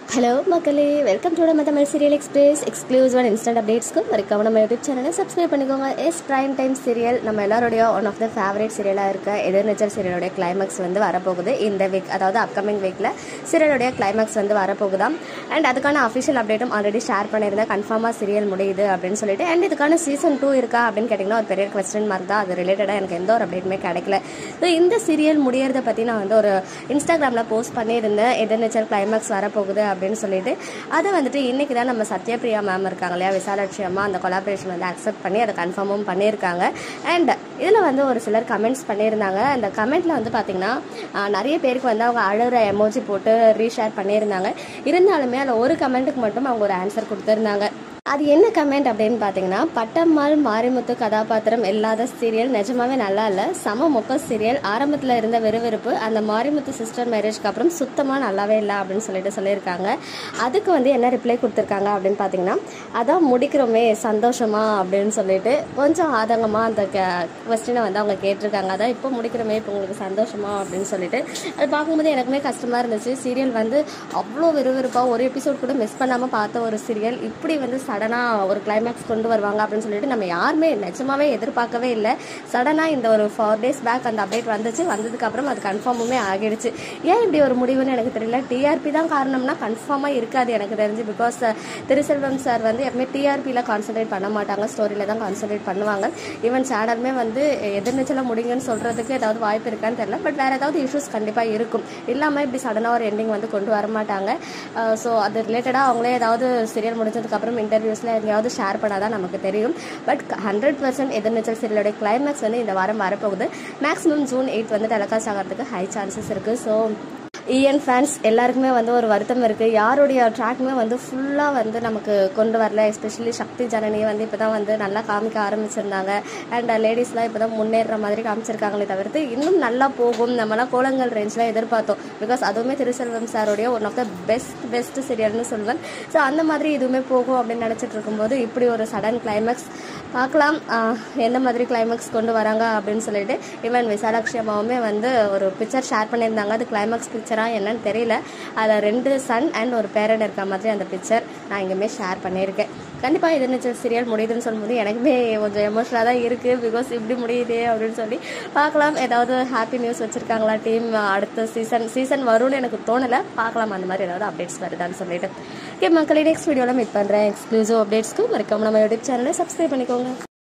hello மக்களே welcome to நம்ம Tamil serial express exclusive and instant அப்டேட்ஸ்க்கு மறக்காம நம்ம யூடியூப் சேனலை சப்ஸ்கிரைப் பண்ணிக்கோங்க எஸ் பிரைம் டைம் சீரியல் நம்ம எல்லாரோடைய ஒன் ஆஃப் த ஃபேவரட் சீரியலாக இருக்க எதிர்நீச்சல் சீரியலோடைய கிளைமேக்ஸ் வந்து வரப்போகுது இந்த வீக் அதாவது அப்கமிங் வீக்கில் சீரியலோடைய கிளைமேக்ஸ் வந்து வரப்போகுதாம் அண்ட் அதுக்கான அஃபிஷியல் அப்டேட்டும் ஆல்ரெடி ஷேர் பண்ணியிருந்தேன் கன்ஃபார்மாக சீரியல் முடியுது அப்படின்னு சொல்லிட்டு அண்ட் இதுக்கான சீசன் டூ இருக்கா அப்படின்னு கேட்டிங்கன்னா ஒரு பெரிய கொஸ்டின் மார்க் தான் அது ரிலேட்டடாக எனக்கு எந்த ஒரு அப்டேட்டுமே கிடைக்கல ஸோ இந்த சீரியல் முடியறதை பற்றி நான் வந்து ஒரு இன்ஸ்டாகிராமில் போஸ்ட் பண்ணியிருந்தேன் எதிர்நீச்சல் கிளைமேக்ஸ் வரப்போகுது அப்படின்னு சொல்லிட்டு அதை வந்துட்டு இன்னைக்கு தான் நம்ம சத்யபிரியா மேம் இருக்காங்க இல்லையா விசாலாட்சி அம்மா அந்த கொலாபரேஷன் வந்து அக்செப்ட் பண்ணி அதை கன்ஃபார்மும் பண்ணியிருக்காங்க அண்ட் இதில் வந்து ஒரு சிலர் கமெண்ட்ஸ் பண்ணியிருந்தாங்க அந்த கமெண்ட்டில் வந்து பார்த்தீங்கன்னா ஆஹ், நிறைய பேருக்கு வந்து அவங்க அழுகிற எமோஜி போட்டு ரீஷேர் பண்ணியிருந்தாங்க இருந்தாலுமே அதில் ஒரு கமெண்ட்டுக்கு மட்டும் அவங்க ஒரு ஆன்சர் கொடுத்துருந்தாங்க அது என்ன கமெண்ட் அப்படின்னு பார்த்தீங்கன்னா பட்டம்மாள் மாரிமுத்து கதாபாத்திரம் இல்லாத சீரியல் நிஜமாவே நல்லா இல்லை சம மொக்க சீரியல் ஆரம்பத்தில் இருந்த விறுவிறுப்பு அந்த மாரிமுத்து சிஸ்டர் மேரேஜ்க்கு அப்புறம் சுத்தமாக நல்லாவே இல்லை அப்படின்னு சொல்லிட்டு சொல்லியிருக்காங்க அதுக்கு வந்து என்ன ரிப்ளை கொடுத்துருக்காங்க அப்படின்னு பார்த்தீங்கன்னா அதான் முடிக்கிறோமே சந்தோஷமா அப்படின்னு சொல்லிட்டு கொஞ்சம் ஆதங்கமாக அந்த கொஸ்டினை வந்து அவங்க கேட்டிருக்காங்க அதான் இப்போ முடிக்கிறோமே இப்போ உங்களுக்கு சந்தோஷமா அப்படின்னு சொல்லிட்டு அது பார்க்கும்போது எனக்குமே கஷ்டமாக இருந்துச்சு சீரியல் வந்து அவ்வளோ விறுவிறுப்பாக ஒரு எபிசோட் கூட மிஸ் பண்ணாமல் பார்த்த ஒரு சீரியல் இப்படி வந்து சடனாக ஒரு கிளைமேக்ஸ் கொண்டு வருவாங்க அப்படின்னு சொல்லிட்டு நம்ம யாருமே நிஜமாவே எதிர்பார்க்கவே இல்லை சடனாக இந்த ஒரு ஃபோர் டேஸ் பேக் அந்த அப்டேட் வந்துச்சு வந்ததுக்கு அப்புறம் அது கன்ஃபார்முமே ஆகிடுச்சு ஏன் இப்படி ஒரு முடிவுன்னு எனக்கு தெரியல டிஆர்பி தான் காரணம்னா கன்ஃபார்மாக இருக்காது எனக்கு தெரிஞ்சு பிகாஸ் திருசெல்வம் சார் வந்து எப்பவுமே டிஆர்பியில் கான்சென்ட்ரேட் பண்ண மாட்டாங்க ஸ்டோரியில் தான் கான்சென்ட்ரேட் பண்ணுவாங்க ஈவன் சேனலுமே வந்து எதிர்நீச்சல முடிங்கன்னு சொல்கிறதுக்கு ஏதாவது வாய்ப்பு இருக்கான்னு தெரியல பட் வேறு ஏதாவது இஷ்யூஸ் கண்டிப்பாக இருக்கும் இல்லாமல் இப்படி சடனாக ஒரு எண்டிங் வந்து கொண்டு வர மாட்டாங்க ஸோ அது ரிலேட்டடாக அவங்களே ஏதாவது சீரியல் முடிஞ்சதுக்கப்புறம் இன்டர்வியூஸில் எங்கேயாவது ஷேர் பண்ணாதான் நமக்கு தெரியும் பட் ஹண்ட்ரட் பர்சன்ட் எதிர்நீச்சல் சீரியலோட கிளைமேக்ஸ் வந்து இந்த வாரம் வரப்போகுது மேக்ஸிமம் ஜூன் எயிட் வந்து டெலகாஸ்ட் ஆகிறதுக்கு ஹை சான்சஸ் இருக்குது ஸோ இஎன் ஃபேன்ஸ் எல்லாருக்குமே வந்து ஒரு வருத்தம் இருக்குது யாருடைய ட்ராக்குமே வந்து ஃபுல்லாக வந்து நமக்கு கொண்டு வரல எஸ்பெஷலி சக்தி ஜனனியை வந்து இப்போ தான் வந்து நல்லா காமிக்க ஆரம்பிச்சிருந்தாங்க அண்ட் லேடிஸ்லாம் இப்போ தான் முன்னேறுற மாதிரி காமிச்சிருக்காங்களே தவிர்த்து இன்னும் நல்லா போகும் நம்மலாம் கோலங்கள் ரேஞ்சில் எதிர்பார்த்தோம் பிகாஸ் அதுவுமே திருசெல்வம் சாரோடைய one of the best best சீரியல்னு சொல்வேன் ஸோ அந்த மாதிரி இதுவுமே போகும் அப்படின்னு நினச்சிட்டு இருக்கும்போது இப்படி ஒரு சடன் கிளைமேக்ஸ் பார்க்கலாம் ஆஹ், எந்த மாதிரி கிளைமேக்ஸ் கொண்டு வராங்க அப்படின்னு சொல்லிட்டு ஈவன் விசாலாட்சி அம்மாவுமே வந்து ஒரு பிக்சர் ஷேர் பண்ணியிருந்தாங்க அது கிளைமேக்ஸ் பிக்சரா என்னன்னு தெரியல அதில் ரெண்டு சன் அண்ட் ஒரு பேரன் இருக்க மாதிரி அந்த பிக்சர் நான் இங்கேயுமே ஷேர் பண்ணியிருக்கேன் கண்டிப்பாக இது நிச்சயம் சீரியல் முடியுதுன்னு சொல்லும்போது எனக்குமே கொஞ்சம் எமோஷனலாக தான் இருக்குது பிகாஸ் இப்படி முடியுதே அப்படின்னு சொல்லி பார்க்கலாம் ஏதாவது ஹாப்பி நியூஸ் வச்சுருக்காங்களா டீம் அடுத்த சீசன் சீசன் வரும்னு எனக்கு தோணலை பார்க்கலாம் அந்த மாதிரி ஏதாவது அப்டேட்ஸ் வருதான்னு சொல்லிட்டு ஓகே மக்களே நெக்ஸ்ட் வீடியோவில் மீட் பண்ணுறேன் எக்ஸ்க்ளூசிவ் அப்டேட்ஸ்க்கு மறக்காம நம்ம யூடியூப் சேனலை சப்ஸ்கிரைப் பண்ணிக்கோங்க